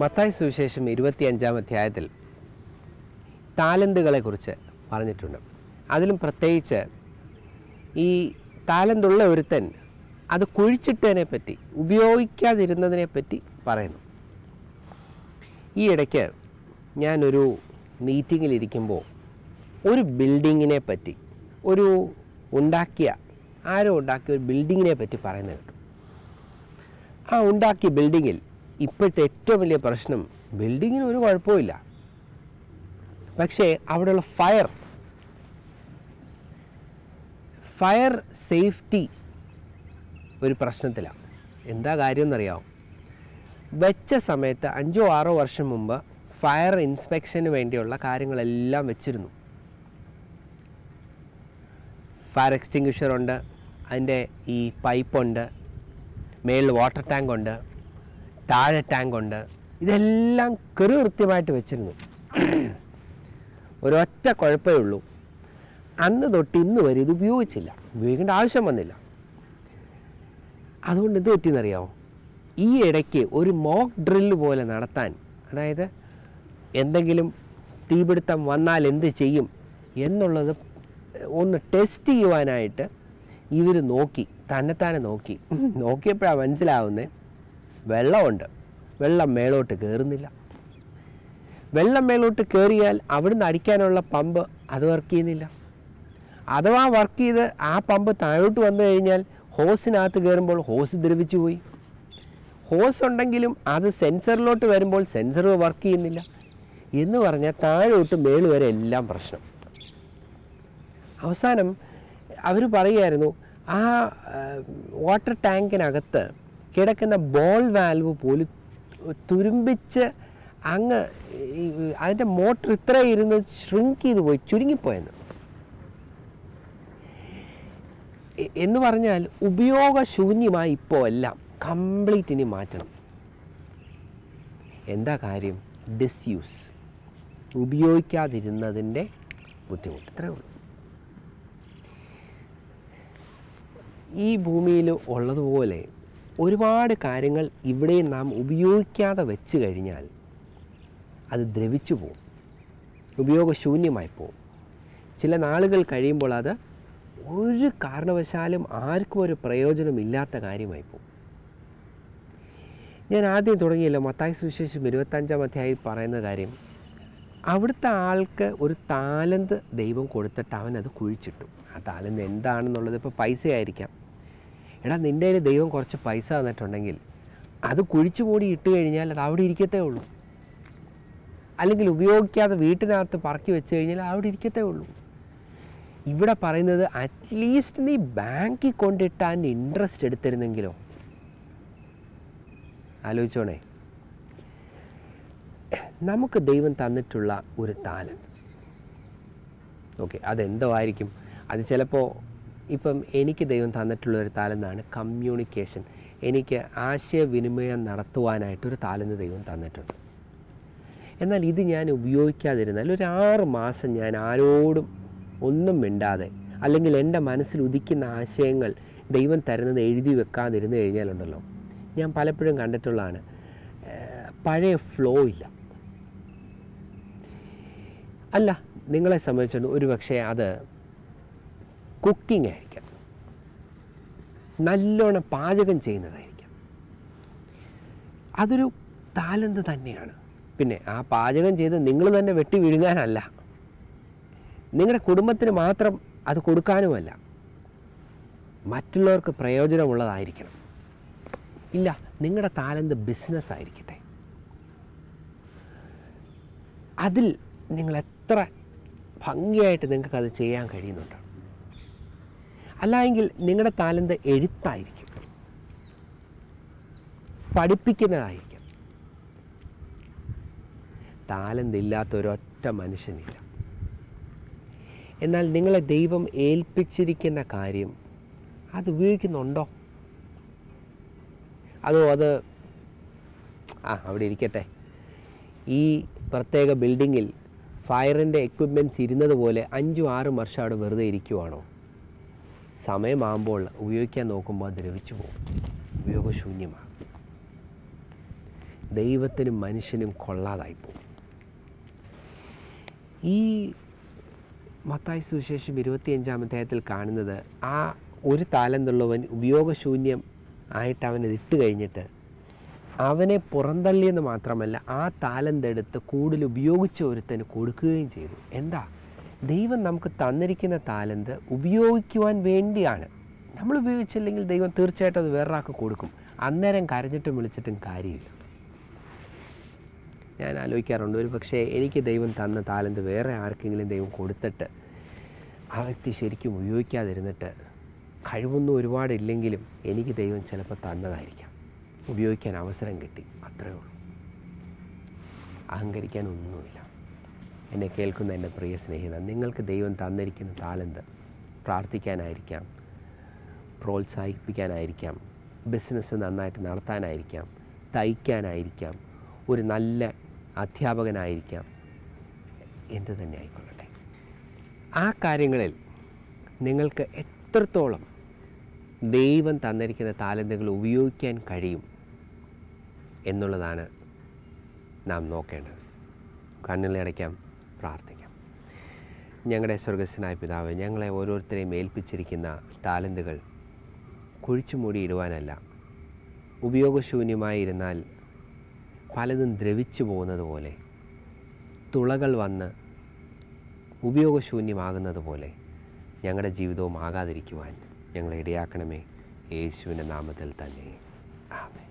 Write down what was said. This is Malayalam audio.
മത്തായി സുവിശേഷം ഇരുപത്തിയഞ്ചാം അധ്യായത്തിൽ താലന്തുകളെക്കുറിച്ച് പറഞ്ഞിട്ടുണ്ട് അതിലും പ്രത്യേകിച്ച് ഈ താലന്തുള്ള ഒരുത്തൻ അത് കുഴിച്ചിട്ടതിനെ പറ്റി ഉപയോഗിക്കാതിരുന്നതിനെ പറ്റി പറയുന്നു ഈ ഇടയ്ക്ക് ഞാനൊരു മീറ്റിങ്ങിലിരിക്കുമ്പോൾ ഒരു ബിൽഡിങ്ങിനെ പറ്റി ഒരു ഉണ്ടാക്കിയ ആരോ ഉണ്ടാക്കിയ ഒരു ബിൽഡിങ്ങിനെ പറ്റി പറയുന്നത് കേട്ടു ആ ഉണ്ടാക്കിയ ബിൽഡിങ്ങിൽ ഇപ്പോഴത്തെ ഏറ്റവും വലിയ പ്രശ്നം ബിൽഡിങ്ങിന് ഒരു കുഴപ്പമില്ല പക്ഷേ അവിടെയുള്ള ഫയർ ഫയർ സേഫ്റ്റി ഒരു പ്രശ്നത്തിലാണ് എന്താ കാര്യം എന്നറിയാമോ വെച്ച സമയത്ത് അഞ്ചോ ആറോ വർഷം മുമ്പ് ഫയർ ഇൻസ്പെക്ഷന് വേണ്ടിയുള്ള കാര്യങ്ങളെല്ലാം വെച്ചിരുന്നു ഫയർ എക്സ്റ്റിങ്ക്വിഷർ ഉണ്ട് അതിൻ്റെ ഈ പൈപ്പുണ്ട് മേളിൽ വാട്ടർ ടാങ്ക് ഉണ്ട് താഴെ ടാങ്ക് ഉണ്ട് ഇതെല്ലാം കെറു കൃത്യമായിട്ട് വെച്ചിരുന്നു ഒരൊറ്റ കുഴപ്പമേ ഉള്ളൂ അന്ന് തൊട്ട് ഇന്ന് വരെ ഇത് ഉപയോഗിച്ചില്ല ഉപയോഗിക്കേണ്ട ആവശ്യം വന്നില്ല അതുകൊണ്ട് എന്ത് പറ്റിയെന്നറിയാമോ ഈ ഇടയ്ക്ക് ഒരു മോക്ക് ഡ്രില്ല് പോലെ നടത്താൻ അതായത് എന്തെങ്കിലും തീപിടുത്തം വന്നാൽ എന്ത് ചെയ്യും എന്നുള്ളത് ഒന്ന് ടെസ്റ്റ് ചെയ്യുവാനായിട്ട് ഇവർ നോക്കി തന്നെത്താനെ നോക്കി നോക്കിയപ്പോഴാണ് മനസ്സിലാവുന്നത് വെള്ളമുണ്ട് വെള്ളം മേളോട്ട് കയറുന്നില്ല വെള്ളം മേളോട്ട് കയറിയാൽ അവിടുന്ന് അടിക്കാനുള്ള പമ്പ് അത് വർക്ക് ചെയ്യുന്നില്ല അഥവാ വർക്ക് ചെയ്ത് ആ പമ്പ് താഴോട്ട് വന്നു കഴിഞ്ഞാൽ ഹോസിനകത്ത് കയറുമ്പോൾ ഹോസ് ദ്രവിച്ചു പോയി ഹോസ് ഉണ്ടെങ്കിലും അത് സെൻസറിലോട്ട് വരുമ്പോൾ സെൻസർ വർക്ക് ചെയ്യുന്നില്ല എന്ന് പറഞ്ഞാൽ താഴോട്ട് മേള് വരെ എല്ലാം പ്രശ്നം അവസാനം അവർ പറയുമായിരുന്നു ആ വാട്ടർ ടാങ്കിനകത്ത് കിടക്കുന്ന ബോൾ വാൽവ് പോലും തുരുമ്പിച്ച് അങ്ങ് ഈ അതിൻ്റെ മോട്ടർ ഇത്ര ഇരുന്ന് ഷ്രിങ്ക് ചെയ്ത് പോയി ചുരുങ്ങിപ്പോയെന്ന് എ- എന്ന് പറഞ്ഞാൽ ഉപയോഗശൂന്യമായി ഇപ്പോൾ എല്ലാം കംപ്ലീറ്റ് ഇനി മാറ്റണം എന്താ കാര്യം ഡിസ്യൂസ് ഉപയോഗിക്കാതിരുന്നതിൻ്റെ ബുദ്ധിമുട്ട് ഇത്രേ ഉള്ളൂ ഈ ഭൂമിയിൽ ഉള്ളതുപോലെ ഒരുപാട് കാര്യങ്ങൾ ഇവിടെ നാം ഉപയോഗിക്കാതെ വെച്ച് കഴിഞ്ഞാൽ അത് ദ്രവിച്ചു പോകും ഉപയോഗശൂന്യമായി പോകും ചില നാളുകൾ കഴിയുമ്പോൾ അത് ഒരു കാരണവശാലും ആർക്കും ഒരു പ്രയോജനമില്ലാത്ത കാര്യമായി പോകും ഞാൻ ആദ്യം തുടങ്ങിയല്ലോ മത്തായി സുവിശേഷം ഇരുപത്തഞ്ചാം അധ്യായം പറയുന്ന കാര്യം അവിടുത്തെ ആൾക്ക് ഒരു താലന്ത് ദൈവം കൊടുത്തിട്ട് അവൻ അത് കുഴിച്ചിട്ടു ആ താലന്ത് എന്താണെന്നുള്ളത് ഇപ്പോൾ പൈസ ആയിരിക്കാം എടാ നിൻ്റെ കയ്യിൽ ദൈവം കുറച്ച് പൈസ തന്നിട്ടുണ്ടെങ്കിൽ അത് കുഴിച്ചു മൂടി ഇട്ട് കഴിഞ്ഞാൽ അത് അവിടെ ഇരിക്കത്തേ ഉള്ളൂ അല്ലെങ്കിൽ ഉപയോഗിക്കാതെ വീട്ടിനകത്ത് പറക്കി വെച്ച് കഴിഞ്ഞാൽ അവിടെ ഇരിക്കത്തേ ഉള്ളൂ ഇവിടെ പറയുന്നത് അറ്റ്ലീസ്റ്റ് നീ ബാങ്കിൽ കൊണ്ടിട്ട് അതിൻ്റെ ഇൻട്രസ്റ്റ് എടുത്തിരുന്നെങ്കിലോ ആലോചിച്ചോണേ നമുക്ക് ദൈവം തന്നിട്ടുള്ള ഒരു താലന്ത് ഓക്കെ അതെന്തോ ആയിരിക്കും അത് ചിലപ്പോൾ ഇപ്പം എനിക്ക് ദൈവം തന്നിട്ടുള്ള ഒരു താലന്താണ് കമ്മ്യൂണിക്കേഷൻ എനിക്ക് ആശയവിനിമയം നടത്തുവാനായിട്ടൊരു താലന്ത് ദൈവം തന്നിട്ടുണ്ട് എന്നാൽ ഇത് ഞാൻ ഉപയോഗിക്കാതിരുന്നാൽ ഒരു ആറ് മാസം ഞാൻ ആരോടും ഒന്നും മിണ്ടാതെ അല്ലെങ്കിൽ എൻ്റെ മനസ്സിൽ ഉദിക്കുന്ന ആശയങ്ങൾ ദൈവം തരുന്നത് എഴുതി വെക്കാതിരുന്ന് കഴിഞ്ഞാലുണ്ടല്ലോ ഞാൻ പലപ്പോഴും കണ്ടിട്ടുള്ളതാണ് ഏഹ്, പഴയ ഫ്ലോ ഇല്ല അല്ല നിങ്ങളെ സംബന്ധിച്ചുകൊണ്ട് ഒരു പക്ഷേ അത് കുക്കിംഗ് ആയിരിക്കാം നല്ലോണം പാചകം ചെയ്യുന്നതായിരിക്കാം അതൊരു താലന്ത് തന്നെയാണ് പിന്നെ ആ പാചകം ചെയ്ത് നിങ്ങൾ തന്നെ വെട്ടി വിഴുങ്ങാനല്ല നിങ്ങളുടെ കുടുംബത്തിന് മാത്രം അത് കൊടുക്കാനുമല്ല മറ്റുള്ളവർക്ക് പ്രയോജനമുള്ളതായിരിക്കണം ഇല്ല നിങ്ങളുടെ താലന്ത് ബിസിനസ് ആയിരിക്കട്ടെ അതിൽ നിങ്ങൾ എത്ര ഭംഗിയായിട്ട് നിങ്ങൾക്ക് അത് ചെയ്യാൻ കഴിയുന്നുണ്ട് അല്ലായെങ്കിൽ നിങ്ങളുടെ താലന്ത് എഴുത്തായിരിക്കും പഠിപ്പിക്കുന്നതായിരിക്കും താലന്ത് ഇല്ലാത്ത ഒരൊറ്റ മനുഷ്യനില്ല എന്നാൽ നിങ്ങളെ ദൈവം ഏൽപ്പിച്ചിരിക്കുന്ന കാര്യം അത് ഉപയോഗിക്കുന്നുണ്ടോ അതോ അത് ആ അവിടെ ഇരിക്കട്ടെ ഈ പ്രത്യേക ബിൽഡിങ്ങിൽ ഫയറിൻ്റെ എക്വിപ്മെൻറ്റ്സ് ഇരുന്നത് പോലെ അഞ്ചും ആറും വർഷം അവിടെ വെറുതെ ഇരിക്കുവാണോ സമയമാകുമ്പോൾ ഉപയോഗിക്കാൻ നോക്കുമ്പോൾ അത് ദ്രവിച്ചു പോകും ഉപയോഗശൂന്യമാണ് ദൈവത്തിനും മനുഷ്യനും കൊള്ളാതായി പോകും ഈ മത്തായി സുവിശേഷം ഇരുപത്തിയഞ്ചാം അധ്യായത്തിൽ കാണുന്നത് ആ ഒരു താലന്തുള്ളവൻ ഉപയോഗശൂന്യം ആയിട്ട് അവൻ ഇട്ട് കഴിഞ്ഞിട്ട് അവനെ പുറന്തള്ളിയെന്ന് മാത്രമല്ല ആ താലന്തെടുത്ത് കൂടുതൽ ഉപയോഗിച്ച ഒരുത്തന് കൊടുക്കുകയും ചെയ്തു എന്താ ദൈവം നമുക്ക് തന്നിരിക്കുന്ന താലന്ത് ഉപയോഗിക്കുവാൻ വേണ്ടിയാണ് നമ്മൾ ഉപയോഗിച്ചില്ലെങ്കിൽ ദൈവം തീർച്ചയായിട്ടും അത് വേറൊരാൾക്ക് കൊടുക്കും അന്നേരം കരഞ്ഞിട്ടും വിളിച്ചിട്ടും കാര്യമില്ല ഞാൻ ആലോചിക്കാറുണ്ട് ഒരു പക്ഷേ എനിക്ക് ദൈവം തന്ന താലന്ത് വേറെ ആർക്കെങ്കിലും ദൈവം കൊടുത്തിട്ട് ആ വ്യക്തി ശരിക്കും ഉപയോഗിക്കാതിരുന്നിട്ട് കഴിവൊന്നും ഒരുപാടില്ലെങ്കിലും എനിക്ക് ദൈവം ചിലപ്പോൾ തന്നതായിരിക്കാം ഉപയോഗിക്കാൻ അവസരം കിട്ടി അത്രയേ ഉള്ളൂ അഹങ്കരിക്കാൻ ഒന്നുമില്ല എന്നെ കേൾക്കുന്ന എൻ്റെ പ്രിയ സ്നേഹിത നിങ്ങൾക്ക് ദൈവം തന്നിരിക്കുന്ന താലന്ത് പ്രാർത്ഥിക്കാനായിരിക്കാം പ്രോത്സാഹിപ്പിക്കാനായിരിക്കാം ബിസിനസ് നന്നായിട്ട് നടത്താനായിരിക്കാം തയ്ക്കാനായിരിക്കാം ഒരു നല്ല അധ്യാപകനായിരിക്കാം എന്ത് തന്നെ ആയിക്കൊള്ളട്ടെ ആ കാര്യങ്ങളിൽ നിങ്ങൾക്ക് എത്രത്തോളം ദൈവം തന്നിരിക്കുന്ന താലന്തുകൾ ഉപയോഗിക്കാൻ കഴിയും എന്നുള്ളതാണ് നാം നോക്കേണ്ടത് കണ്ണുകളടയ്ക്കാം പ്രാർത്ഥിക്കാം ഞങ്ങളുടെ സ്വർഗസ്വനായ പിതാവ് ഞങ്ങളെ ഓരോരുത്തരെയും ഏൽപ്പിച്ചിരിക്കുന്ന താലന്തുകൾ കുഴിച്ചു മൂടിയിടുവാനല്ല ഉപയോഗശൂന്യമായിരുന്നാൽ പലതും ദ്രവിച്ചു പോകുന്നത് പോലെ തുളകൾ വന്ന് ഉപയോഗശൂന്യമാകുന്നത് പോലെ ഞങ്ങളുടെ ജീവിതവും ആകാതിരിക്കുവാൻ ഞങ്ങളെ ഇടയാക്കണമേ യേശുവിൻ്റെ നാമത്തിൽ തന്നെ ആമേൻ